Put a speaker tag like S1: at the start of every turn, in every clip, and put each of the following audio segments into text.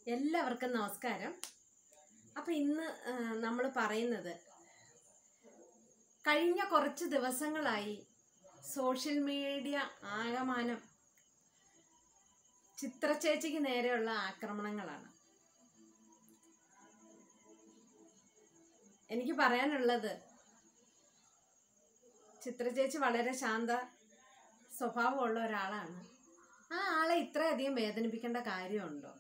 S1: എല്ലാവർക്കും നമസ്കാരം അപ്പം ഇന്ന് നമ്മൾ പറയുന്നത് കഴിഞ്ഞ കുറച്ച് ദിവസങ്ങളായി സോഷ്യൽ മീഡിയ ആകമാനം ചിത്രചേച്ചിക്ക് നേരെയുള്ള ആക്രമണങ്ങളാണ് എനിക്ക് പറയാനുള്ളത് ചിത്രചേച്ചി വളരെ ശാന്ത സ്വഭാവമുള്ള ഒരാളാണ് ആ ആളെ ഇത്രയധികം വേദനിപ്പിക്കേണ്ട കാര്യമുണ്ടോ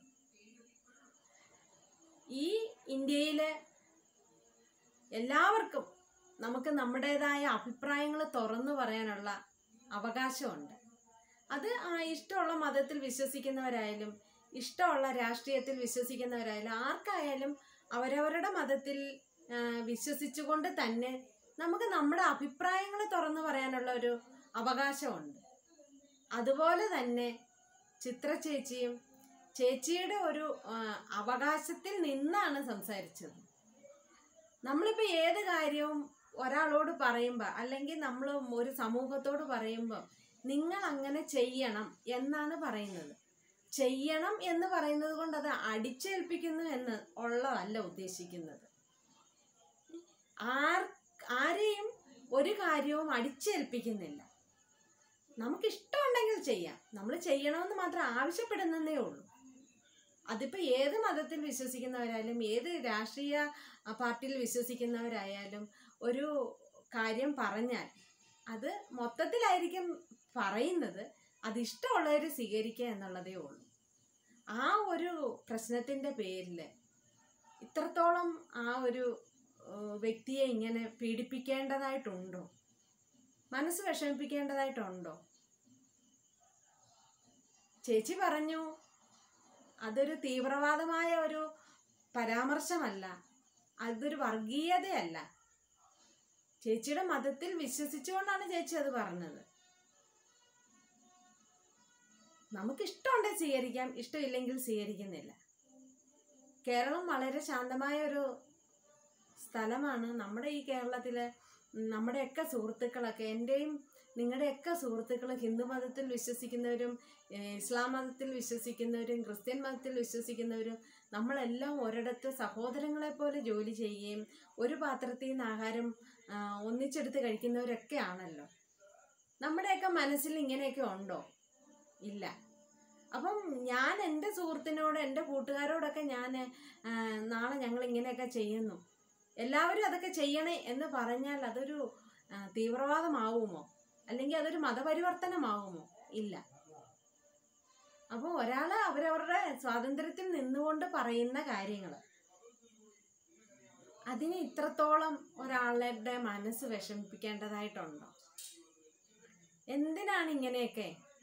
S1: ഈ ഇന്ത്യയിലെ എല്ലാവർക്കും നമുക്ക് നമ്മുടേതായ അഭിപ്രായങ്ങൾ തുറന്നു പറയാനുള്ള അവകാശമുണ്ട് അത് ആ ഇഷ്ടമുള്ള മതത്തിൽ വിശ്വസിക്കുന്നവരായാലും ഇഷ്ടമുള്ള രാഷ്ട്രീയത്തിൽ വിശ്വസിക്കുന്നവരായാലും ആർക്കായാലും അവരവരുടെ മതത്തിൽ ആ, വിശ്വസിച്ചുകൊണ്ട് തന്നെ നമുക്ക് നമ്മുടെ അഭിപ്രായങ്ങൾ തുറന്നു പറയാനുള്ള ഒരു അവകാശമുണ്ട് അതുപോലെ തന്നെ ചിത്ര ചേച്ചിയും ചേച്ചിയുടെ ഒരു ആ, അവകാശത്തിൽ നിന്നാണ് സംസാരിച്ചത് നമ്മളിപ്പോൾ ഏത് കാര്യവും ഒരാളോട് പറയുമ്പോൾ അല്ലെങ്കിൽ നമ്മൾ ഒരു സമൂഹത്തോട് പറയുമ്പോൾ നിങ്ങൾ അങ്ങനെ ചെയ്യണം എന്നാണ് പറയുന്നത് ചെയ്യണം എന്ന് പറയുന്നത് കൊണ്ട് അത് അടിച്ചേൽപ്പിക്കുന്നു എന്ന് ഉള്ളതല്ല ഉദ്ദേശിക്കുന്നത് ആർ ആരെയും ഒരു കാര്യവും അടിച്ചേൽപ്പിക്കുന്നില്ല നമുക്ക് ഇഷ്ടമുണ്ടെങ്കിൽ ചെയ്യാം നമ്മൾ ചെയ്യണമെന്ന് മാത്രം ആവശ്യപ്പെടുന്നതേ ഉള്ളൂ അതിപ്പോൾ ഏത് മതത്തിൽ വിശ്വസിക്കുന്നവരായാലും ഏത് രാഷ്ട്രീയ ആ, പാർട്ടിയിൽ വിശ്വസിക്കുന്നവരായാലും ഒരു കാര്യം പറഞ്ഞാൽ അത് മൊത്തത്തിലായിരിക്കും പറയുന്നത് അത് ഇഷ്ടമുള്ളവർ സ്വീകരിക്കുക എന്നുള്ളതേ ഉള്ളൂ ആ ഒരു പ്രശ്നത്തിൻ്റെ പേരിൽ ഇത്രത്തോളം ആ ഒരു ഏഹ്, വ്യക്തിയെ ഇങ്ങനെ പീഡിപ്പിക്കേണ്ടതായിട്ടുണ്ടോ മനസ്സ് വിഷമിപ്പിക്കേണ്ടതായിട്ടുണ്ടോ ചേച്ചി പറഞ്ഞു അതൊരു തീവ്രവാദമായ ഒരു പരാമർശമല്ല അതൊരു വർഗീയതയല്ല ചേച്ചിയുടെ മതത്തിൽ വിശ്വസിച്ചുകൊണ്ടാണ് ചേച്ചി അത് പറഞ്ഞത് നമുക്ക് ഇഷ്ടമുണ്ടെങ്കിൽ സ്വീകരിക്കാം ഇഷ്ടമില്ലെങ്കിൽ സ്വീകരിക്കുന്നില്ല കേരളം വളരെ ശാന്തമായ ഒരു സ്ഥലമാണ് നമ്മുടെ ഈ കേരളത്തിലെ നമ്മുടെയൊക്കെ സുഹൃത്തുക്കളൊക്കെ എൻ്റെയും നിങ്ങളുടെയൊക്കെ സുഹൃത്തുക്കൾ ഹിന്ദു മതത്തിൽ വിശ്വസിക്കുന്നവരും ഏഹ് ഇസ്ലാം മതത്തിൽ വിശ്വസിക്കുന്നവരും ക്രിസ്ത്യൻ മതത്തിൽ വിശ്വസിക്കുന്നവരും നമ്മളെല്ലാം ഒരിടത്ത് സഹോദരങ്ങളെ പോലെ ജോലി ചെയ്യുകയും ഒരു പാത്രത്തിൽ നിന്ന് ആഹാരം ആ, ഒന്നിച്ചെടുത്ത് കഴിക്കുന്നവരൊക്കെ ആണല്ലോ നമ്മുടെയൊക്കെ മനസ്സിൽ ഇങ്ങനെയൊക്കെ ഉണ്ടോ ഇല്ല അപ്പം ഞാൻ എൻ്റെ സുഹൃത്തിനോട് എൻ്റെ കൂട്ടുകാരോടൊക്കെ ഞാൻ ആ, നാളെ ഞങ്ങൾ ഇങ്ങനെയൊക്കെ ചെയ്യുന്നു എല്ലാവരും അതൊക്കെ ചെയ്യണേ എന്ന് പറഞ്ഞാൽ അതൊരു ആ, തീവ്രവാദമാവുമോ അല്ലെങ്കിൽ അതൊരു മതപരിവർത്തനമാവുമോ ഇല്ല അപ്പോൾ ഒരാൾ അവരവരുടെ സ്വാതന്ത്ര്യത്തിൽ നിന്നുകൊണ്ട് പറയുന്ന കാര്യങ്ങൾ അതിന് ഇത്രത്തോളം ഒരാളുടെ മനസ്സ് വിഷമിപ്പിക്കേണ്ടതായിട്ടുണ്ടോ എന്തിനാണ് ഇങ്ങനെയൊക്കെ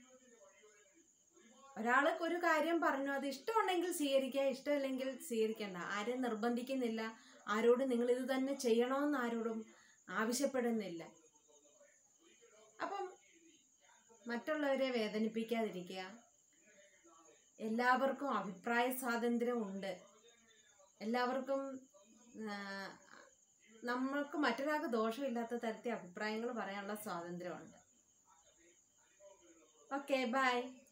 S1: ഒരാൾക്ക് ഒരു കാര്യം പറഞ്ഞു അത് ഇഷ്ടമുണ്ടെങ്കിൽ സ്വീകരിക്കുക ഇഷ്ടമില്ലെങ്കിൽ സ്വീകരിക്കേണ്ട ആരും നിർബന്ധിക്കുന്നില്ല ആരോടും നിങ്ങൾ ഇത് തന്നെ ചെയ്യണമെന്ന് ആരോടും ആവശ്യപ്പെടുന്നില്ല അപ്പം മറ്റുള്ളവരെ വേദനിപ്പിക്കാതിരിക്കുക എല്ലാവർക്കും അഭിപ്രായ സ്വാതന്ത്ര്യം ഉണ്ട് എല്ലാവർക്കും ആ, നമ്മൾക്ക് മറ്റൊരാൾക്ക് ദോഷമില്ലാത്ത തരത്തിൽ അഭിപ്രായങ്ങൾ പറയാനുള്ള സ്വാതന്ത്ര്യമുണ്ട് ഓക്കെ ബൈ